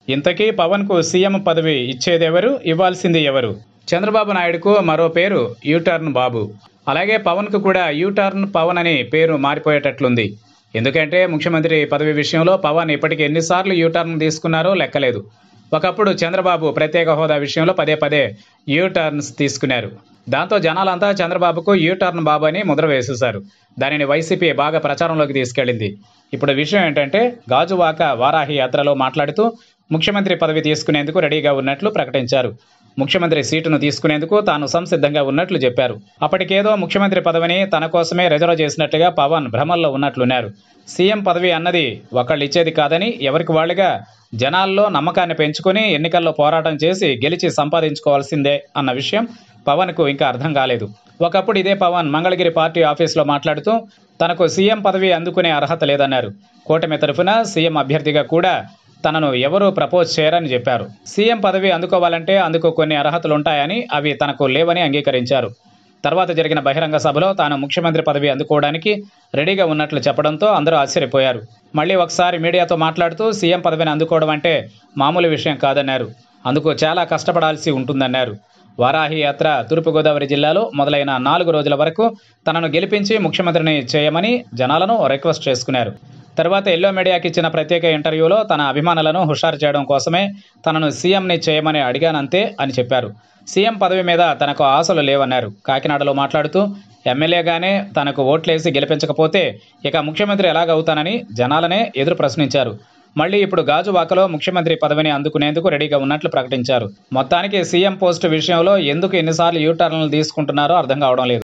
ఇంతకీ పవన్కు సీఎం పదవి ఇచ్చేదెవరు ఇవ్వాల్సింది ఎవరు చంద్రబాబు నాయుడుకు మరో పేరు యూటర్న్ బాబు అలాగే పవన్కు కూడా యూటర్న్ పవన్ అని పేరు మారిపోయేటట్లుంది ఎందుకంటే ముఖ్యమంత్రి పదవి విషయంలో పవన్ ఇప్పటికి ఎన్నిసార్లు యూటర్న్ తీసుకున్నారో లెక్కలేదు ఒకప్పుడు చంద్రబాబు ప్రత్యేక హోదా విషయంలో పదే పదే యూటర్న్స్ తీసుకున్నారు దాంతో జనాలంతా చంద్రబాబుకు యూటర్న్ బాబు అని ముద్ర వేసేశారు దానిని వైసీపీ బాగా ప్రచారంలోకి తీసుకెళ్లింది ఇప్పుడు విషయం ఏంటంటే గాజువాక వారాహి యాత్రలో మాట్లాడుతూ ముఖ్యమంత్రి పదవి తీసుకునేందుకు రెడీగా ఉన్నట్లు ప్రకటించారు ముఖ్యమంత్రి సీటును తీసుకునేందుకు తాను సంసిద్ధంగా ఉన్నట్లు చెప్పారు అప్పటికేదో ముఖ్యమంత్రి పదవిని తన కోసమే రిజర్వ్ చేసినట్టుగా పవన్ భ్రమల్లో ఉన్నట్లున్నారు సీఎం పదవి అన్నది ఒకళ్ళు ఇచ్చేది కాదని ఎవరికి వాళ్ళుగా జనాల్లో నమ్మకాన్ని పెంచుకుని ఎన్నికల్లో పోరాటం చేసి గెలిచి సంపాదించుకోవాల్సిందే అన్న విషయం పవన్కు ఇంకా అర్థం కాలేదు ఒకప్పుడు ఇదే పవన్ మంగళగిరి పార్టీ ఆఫీసులో మాట్లాడుతూ తనకు సీఎం పదవి అందుకునే అర్హత లేదన్నారు కూటమి తరఫున సీఎం అభ్యర్థిగా కూడా తనను ఎవరూ ప్రపోజ్ చేయరని చెప్పారు సీఎం పదవి అందుకోవాలంటే అందుకు కొన్ని అర్హతలు ఉంటాయని అవి తనకు లేవని అంగీకరించారు తర్వాత జరిగిన బహిరంగ సభలో తాను ముఖ్యమంత్రి పదవి అందుకోవడానికి రెడీగా ఉన్నట్లు చెప్పడంతో అందరూ ఆశ్చర్యపోయారు మళ్ళీ ఒకసారి మీడియాతో మాట్లాడుతూ సీఎం పదవిని అందుకోవడం అంటే మామూలు విషయం కాదన్నారు అందుకు చాలా కష్టపడాల్సి ఉంటుందన్నారు వారాహి యాత్ర తూర్పుగోదావరి జిల్లాలో మొదలైన నాలుగు రోజుల వరకు తనను గెలిపించి ముఖ్యమంత్రిని చేయమని జనాలను రిక్వెస్ట్ చేసుకున్నారు తర్వాత ఎల్లో మీడియాకి ఇచ్చిన ప్రత్యేక ఇంటర్వ్యూలో తన అభిమానులను హుషారు చేయడం కోసమే తనను సీఎంని చేయమని అడిగానంతే అని చెప్పారు సీఎం పదవి మీద తనకు ఆశలు లేవన్నారు కాకినాడలో మాట్లాడుతూ ఎమ్మెల్యేగానే తనకు ఓట్లేసి గెలిపించకపోతే ఇక ముఖ్యమంత్రి ఎలాగవుతానని జనాలనే ఎదురు ప్రశ్నించారు మళ్ళీ ఇప్పుడు గాజువాకలో ముఖ్యమంత్రి పదవిని అందుకునేందుకు రెడీగా ఉన్నట్లు ప్రకటించారు మొత్తానికి సీఎం పోస్టు విషయంలో ఎందుకు ఎన్నిసార్లు యూటర్న్లు తీసుకుంటున్నారో అర్థం కావడం లేదు